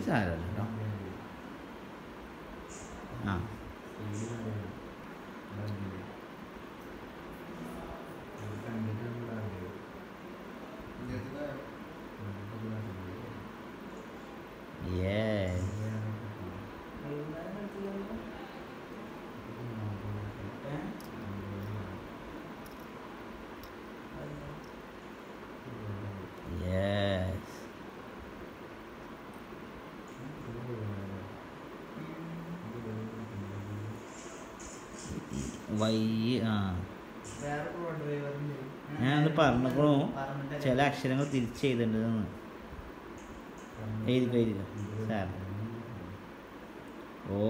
സാരമല്ല കേട്ടോ ആ yes yes Y ആ ഞാനത് പറഞ്ഞപ്പോഴോ ചില അക്ഷരങ്ങൾ തിരിച്ച് എഴുതേണ്ടതെന്ന് എഴുതിക്കോ എഴുതിക്കോ സാർ ഓ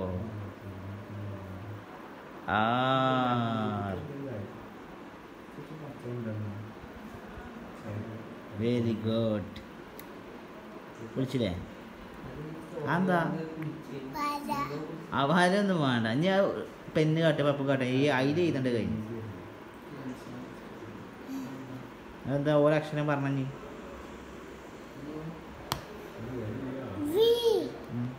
ആ വെരി ഗുഡ് വിളിച്ചില്ലേ അതെന്താ അവരൊന്നും വേണ്ട ഞാൻ പെണ്ണ് കാട്ടെ പപ്പ് കാട്ടെ ഈ അതിൽ എഴുതണ്ട കഴിഞ്ഞു അതെന്താ ഓരോ അക്ഷരം പറഞ്ഞു വി ഉം.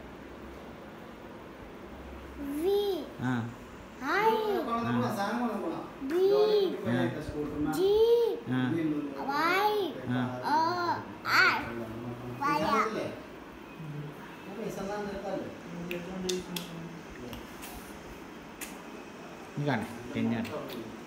വി ആ ഐ ബി ജി ആ വൈ ആ ഓ ഐ വയ നീ കാണേ പിന്നെ